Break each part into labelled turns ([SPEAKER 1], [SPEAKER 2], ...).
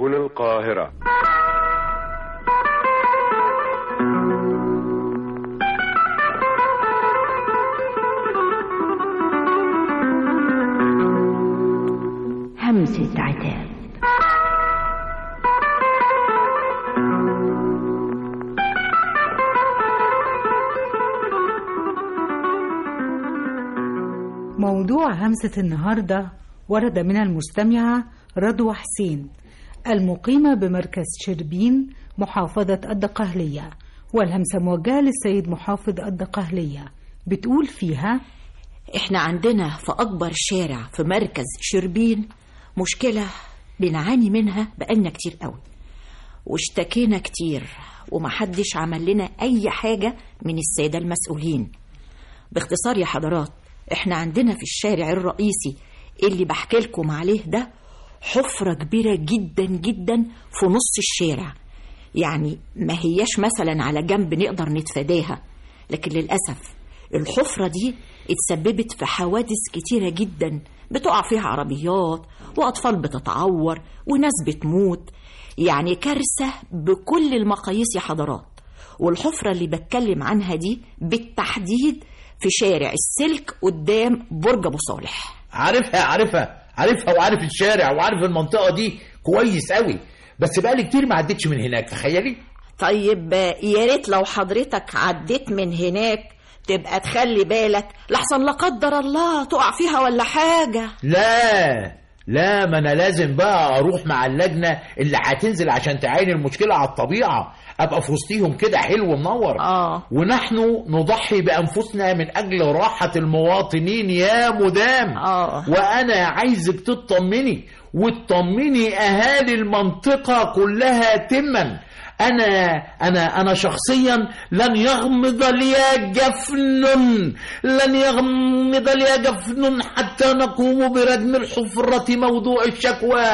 [SPEAKER 1] سبل القاهرة
[SPEAKER 2] همسة عتاب
[SPEAKER 3] موضوع همسة النهاردة ورد من المستمعة رضوى حسين المقيمة بمركز شربين محافظة الدقهلية والهمسة موجهة للسيد محافظ الدقهلية بتقول فيها
[SPEAKER 4] احنا عندنا في اكبر شارع في مركز شربين مشكلة بنعاني منها بقالنا كتير قوي واشتكينا كتير ومحدش عمل لنا اي حاجة من السادة المسؤولين باختصار يا حضرات احنا عندنا في الشارع الرئيسي اللي بحكي لكم عليه ده حفرة كبيرة جدا جدا في نص الشارع يعني ما هياش مثلا على جنب نقدر نتفاداها لكن للأسف الحفرة دي اتسببت في حوادث كتيرة جدا بتقع فيها عربيات وأطفال بتتعور وناس بتموت يعني كارثة بكل المقاييس يا حضرات والحفرة اللي بتكلم عنها دي بالتحديد في شارع السلك قدام برج أبو صالح
[SPEAKER 5] عارفها عارفها عارفها وعارف الشارع وعارف المنطقة دي كويس قوي بس بقالي كتير ما عدتش من هناك تخيلي
[SPEAKER 4] طيب يا ريت لو حضرتك عديت من هناك تبقى تخلي بالك لحسن لا قدر الله تقع فيها ولا حاجة
[SPEAKER 5] لا لا ما انا لازم بقى اروح مع اللجنة اللي هتنزل عشان تعاين المشكلة على الطبيعة ابقى في وسطيهم كده حلو منور
[SPEAKER 4] اه
[SPEAKER 5] ونحن نضحي بانفسنا من اجل راحة المواطنين يا مدام
[SPEAKER 4] اه
[SPEAKER 5] وانا عايزك تطمني وتطمني اهالي المنطقة كلها تما انا انا انا شخصيا لن يغمض لي جفن لن يغمض لي جفن حتى نقوم بردم الحفرة موضوع الشكوى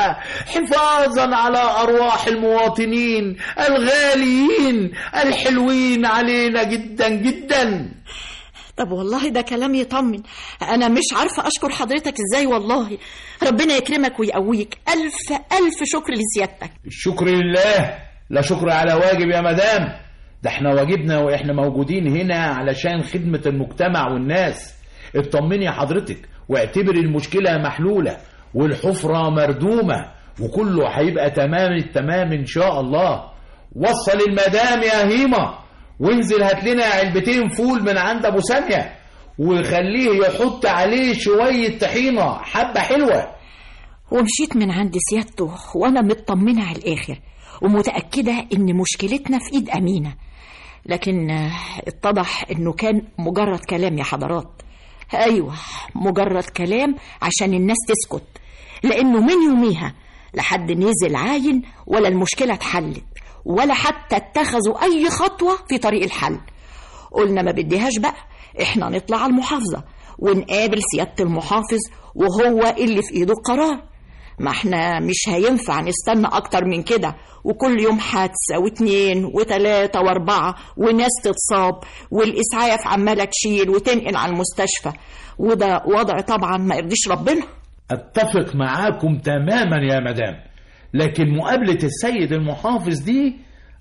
[SPEAKER 5] حفاظا على ارواح المواطنين الغاليين الحلوين علينا جدا جدا
[SPEAKER 4] طب والله ده كلام يطمن انا مش عارفه اشكر حضرتك ازاي والله ربنا يكرمك ويقويك الف الف شكر لسيادتك
[SPEAKER 5] الشكر لله لا شكر على واجب يا مدام ده احنا واجبنا واحنا موجودين هنا علشان خدمة المجتمع والناس اطمني يا حضرتك واعتبري المشكلة محلولة والحفرة مردومة وكله هيبقى تمام التمام ان شاء الله وصل المدام يا هيمة وانزل هات لنا علبتين فول من عند ابو سامية وخليه يحط عليه شوية طحينة حبة حلوة
[SPEAKER 4] ومشيت من عند سيادته وانا مطمنه على الاخر ومتاكده ان مشكلتنا في ايد امينه لكن آه، اتضح انه كان مجرد كلام يا حضرات ايوه مجرد كلام عشان الناس تسكت لانه من يوميها لحد نزل عاين ولا المشكله اتحلت ولا حتى اتخذوا اي خطوه في طريق الحل قلنا ما بديهاش بقى احنا نطلع على المحافظه ونقابل سياده المحافظ وهو اللي في ايده القرار ما احنا مش هينفع نستنى اكتر من كده وكل يوم حادثة واتنين وتلاتة واربعة وناس تتصاب والاسعاف عمالة تشيل وتنقل على المستشفى وده وضع طبعا ما يرضيش ربنا
[SPEAKER 5] اتفق معاكم تماما يا مدام لكن مقابلة السيد المحافظ دي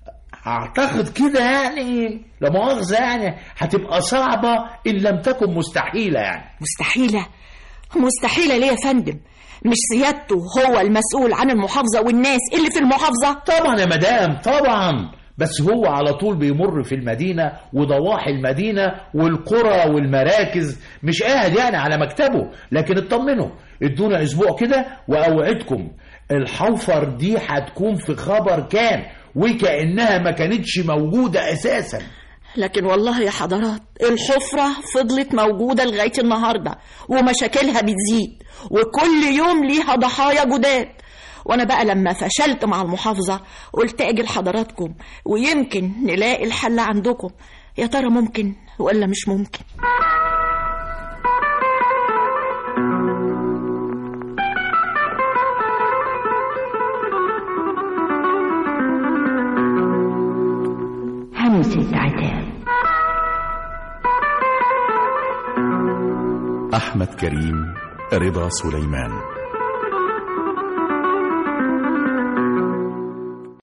[SPEAKER 5] اعتقد كده يعني لا مؤاخذة يعني هتبقى صعبة ان لم تكن مستحيلة يعني
[SPEAKER 4] مستحيلة مستحيلة ليه يا فندم مش سيادته هو المسؤول عن المحافظة والناس اللي في المحافظة
[SPEAKER 5] طبعا يا مدام طبعا بس هو على طول بيمر في المدينة وضواحي المدينة والقرى والمراكز مش قاعد يعني على مكتبه لكن اطمنوا ادونا اسبوع كده واوعدكم الحوفر دي هتكون في خبر كان وكأنها ما كانتش موجودة اساسا
[SPEAKER 4] لكن والله يا حضرات الحفرة فضلت موجودة لغاية النهاردة ومشاكلها بتزيد وكل يوم ليها ضحايا جداد وانا بقى لما فشلت مع المحافظة قلت اجي لحضراتكم ويمكن نلاقي الحل عندكم يا ترى ممكن ولا مش ممكن
[SPEAKER 2] همسة عتاب
[SPEAKER 6] أحمد كريم رضا سليمان